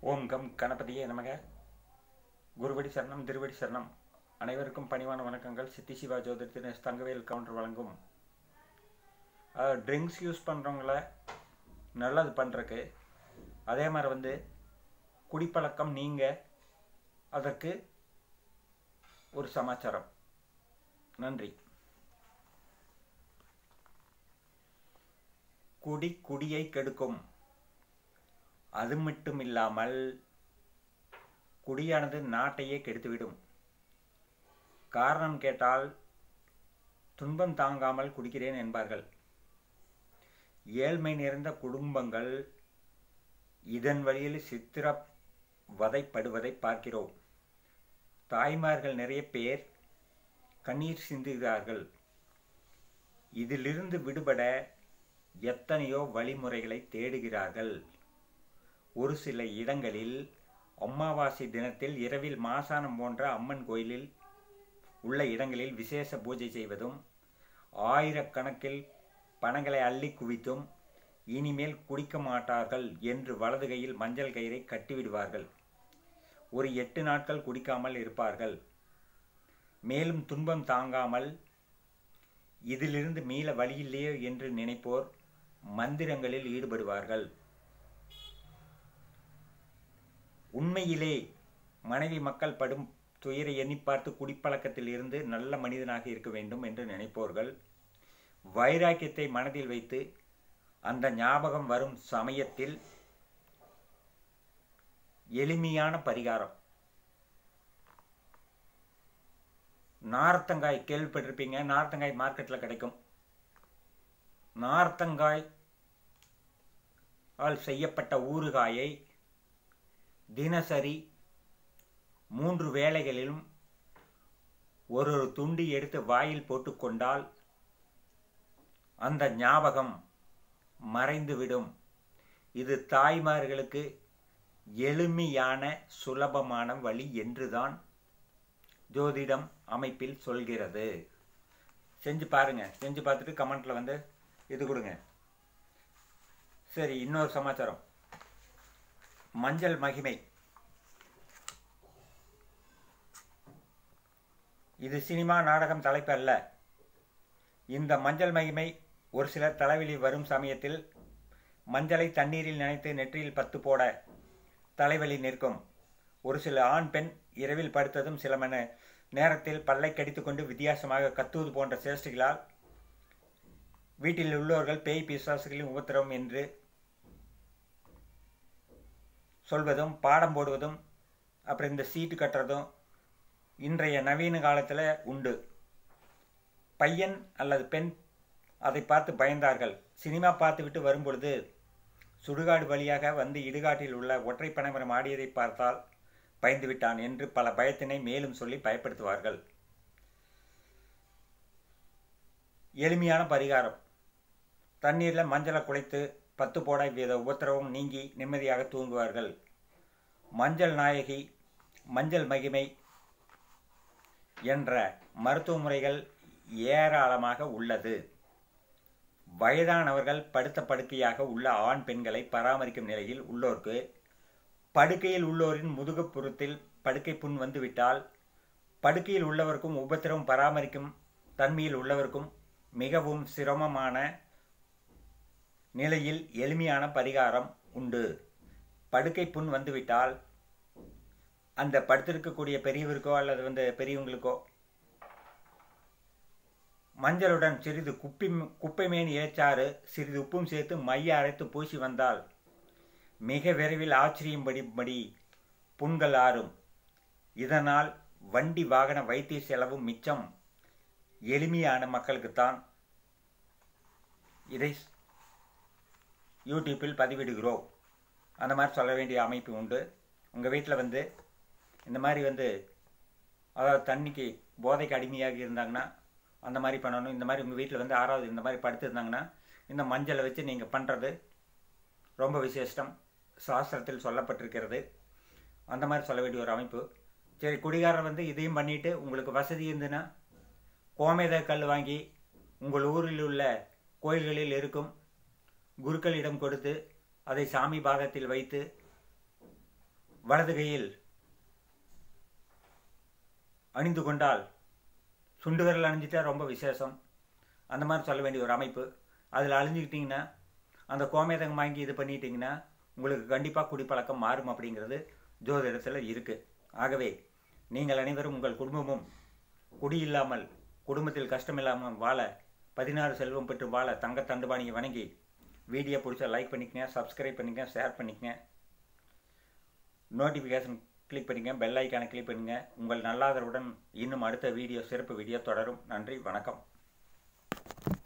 ஓம் come கணபதியே நமக குருவடி சரணம் திருவடி சரணம் அனைவருக்கும் பணிவான வணக்கங்கள் சித்தி சிவா ஜோதிர் திரு தங்கவேல் கவுண்டர் வழங்கும் ட்ரிங்க்ஸ் யூஸ் பண்ணுறவங்கள நல்லது பண்ணுறக்கு அதே மாதிரி வந்து குடிப்பழக்கம் நீங்கள் அதற்கு ஒரு சமாச்சாரம் நன்றி குடி குடியை கெடுக்கும் அது மட்டும் இல்லாமல் குடியானது நாட்டையே கெடுத்துவிடும் காரணம் கேட்டால் துன்பம் தாங்காமல் குடிக்கிறேன் என்பார்கள் ஏழ்மை நிறைந்த குடும்பங்கள் இதன் வழியில் சித்திர வதைப்படுவதை பார்க்கிறோம் தாய்மார்கள் நிறைய பேர் கண்ணீர் சிந்துகிறார்கள் இதிலிருந்து விடுபட எத்தனையோ வழிமுறைகளை தேடுகிறார்கள் ஒரு சில இடங்களில் அமாவாசை தினத்தில் இரவில் மாசானம் போன்ற அம்மன் கோயிலில் உள்ள இடங்களில் விசேஷ பூஜை செய்வதும் ஆயிரக்கணக்கில் பணங்களை அள்ளி குவித்தும் இனிமேல் குடிக்க மாட்டார்கள் என்று வலது கையில் மஞ்சள் கயிறை கட்டிவிடுவார்கள் ஒரு எட்டு நாட்கள் குடிக்காமல் இருப்பார்கள் மேலும் துன்பம் தாங்காமல் இதிலிருந்து மீள வழியில்லையோ என்று நினைப்போர் மந்திரங்களில் ஈடுபடுவார்கள் உண்மையிலே மனைவி மக்கள் படும் துயரை எண்ணி பார்த்து குடிப்பழக்கத்தில் இருந்து நல்ல மனிதனாக இருக்க வேண்டும் என்று நினைப்போர்கள் வைராக்கியத்தை மனதில் வைத்து அந்த ஞாபகம் வரும் சமயத்தில் எளிமையான பரிகாரம் நார்த்தங்காய் கேள்விப்பட்டிருப்பீங்க நார்த்தங்காய் மார்க்கெட்டில் கிடைக்கும் நார்த்தங்காய் ஆல் செய்யப்பட்ட ஊறுகாயை தினசரி மூன்று வேளைகளிலும் ஒரு ஒரு துண்டி எடுத்து வாயில் போட்டுக்கொண்டால் அந்த ஞாபகம் மறைந்துவிடும் இது தாய்மார்களுக்கு எளிமையான சுலபமான வழி என்றுதான் ஜோதிடம் அமைப்பில் சொல்கிறது செஞ்சு பாருங்க செஞ்சு பார்த்துட்டு கமெண்ட்ல வந்து இது கொடுங்க சரி இன்னொரு சமாச்சாரம் மஞ்சள் மகிமை இது சினிமா நாடகம் தலைப்பு அல்ல இந்த மஞ்சள் மகிமை ஒரு சிலர் தலைவலி வரும் சமயத்தில் மஞ்சளை தண்ணீரில் நினைத்து நெற்றியில் பத்து போட தலைவலி நிற்கும் ஒரு சில ஆண் பெண் இரவில் படுத்ததும் சில மணி நேரத்தில் பல்லை கடித்துக்கொண்டு வித்தியாசமாக கத்துவது போன்ற சேஷ்டிகளால் வீட்டில் உள்ளவர்கள் பேய் பிசாசுகளின் உபத்திரவம் என்று சொல்வதும் பாடம் போடுவதும் அப்புறம் இந்த சீட்டு கட்டுறதும் இன்றைய நவீன காலத்தில் உண்டு பையன் அல்லது பெண் அதை பார்த்து பயந்தார்கள் சினிமா பார்த்துவிட்டு வரும்பொழுது சுடுகாடு வழியாக வந்து இடுகாட்டில் உள்ள ஒற்றை பனைமரம் ஆடியதை பார்த்தால் பயந்து விட்டான் என்று பல பயத்தினை மேலும் சொல்லி பயப்படுத்துவார்கள் எளிமையான பரிகாரம் தண்ணீரில் மஞ்சளை குழைத்து பத்து போட வித உபத்திரவம் நீங்கி நிம்மதியாக தூங்குவார்கள் மஞ்சள் நாயகி மஞ்சள் மகிமை என்ற மருத்துவ முறைகள் ஏராளமாக உள்ளது வயதானவர்கள் படுத்த படுக்கையாக உள்ள ஆண் பெண்களை பராமரிக்கும் நிலையில் உள்ளோருக்கு படுக்கையில் உள்ளோரின் முதுகுப்புறத்தில் படுக்கை புண் வந்துவிட்டால் படுக்கையில் உள்ளவருக்கும் உபத்திரவம் பராமரிக்கும் தன்மையில் உள்ளவருக்கும் மிகவும் சிரமமான நிலையில் எளிமையான பரிகாரம் உண்டு படுக்கை புண் வந்துவிட்டால் அந்த படுத்திருக்கக்கூடிய பெரியவருக்கோ அல்லது வந்து பெரியவங்களுக்கோ மஞ்சளுடன் சிறிது குப்பி குப்பை மேன் ஏச்சாறு சிறிது உப்பும் சேர்த்து மைய அரைத்து பூசி வந்தால் மிக விரைவில் ஆச்சரியம்படிபடி புண்கள் ஆறும் இதனால் வண்டி வாகன வைத்திய செலவும் மிச்சம் எளிமையான மக்களுக்குத்தான் இதை யூடியூப்பில் பதிவிடுகிறோம் அந்த மாதிரி சொல்ல வேண்டிய அமைப்பு உண்டு உங்கள் வீட்டில் வந்து இந்த மாதிரி வந்து அதாவது தண்ணிக்கு போதைக்கு அடிமையாக இருந்தாங்கன்னா அந்த மாதிரி பண்ணணும் இந்த மாதிரி உங்கள் வீட்டில் வந்து ஆறாவது இந்த மாதிரி படுத்திருந்தாங்கன்னா இந்த மஞ்சளை வச்சு நீங்கள் பண்ணுறது ரொம்ப விசேஷம் சாஸ்திரத்தில் சொல்லப்பட்டிருக்கிறது அந்த மாதிரி சொல்ல வேண்டிய ஒரு அமைப்பு சரி குடிகாரர் வந்து இதையும் பண்ணிவிட்டு உங்களுக்கு வசதி இருந்துன்னா கோமேத கல் வாங்கி உங்கள் ஊரில் உள்ள கோயில்களில் இருக்கும் குருக்களிடம் கொடுத்து அதை சாமி பாதத்தில் வைத்து வலது கையில் அணிந்து கொண்டால் சுண்டு விரல் அணிஞ்சிட்டா ரொம்ப விசேஷம் அந்த மாதிரி சொல்ல வேண்டிய ஒரு அமைப்பு அதில் அழிஞ்சிக்கிட்டிங்கன்னா அந்த கோமேதகம் வாங்கி இது பண்ணிட்டீங்கன்னா உங்களுக்கு கண்டிப்பாக குடிப்பழக்கம் மாறும் அப்படிங்கிறது ஜோதிடத்தில் இருக்குது ஆகவே நீங்கள் அனைவரும் உங்கள் குடும்பமும் குடி இல்லாமல் குடும்பத்தில் கஷ்டம் இல்லாமல் வாழ பதினாறு செல்வம் பெற்று வாழ தங்க தண்டுபாணியை வணங்கி வீடியோ பிடிச்சா லைக் பண்ணிக்கங்க சப்ஸ்கிரைப் பண்ணிக்கங்க ஷேர் பண்ணிக்கங்க நோட்டிஃபிகேஷன் கிளிக் பண்ணிங்க பெல் ஐக்கானை கிளிக் பண்ணுங்க உங்கள் நல்லாதரவுடன் இன்னும் அடுத்த வீடியோ சிறப்பு வீடியோ தொடரும் நன்றி வணக்கம்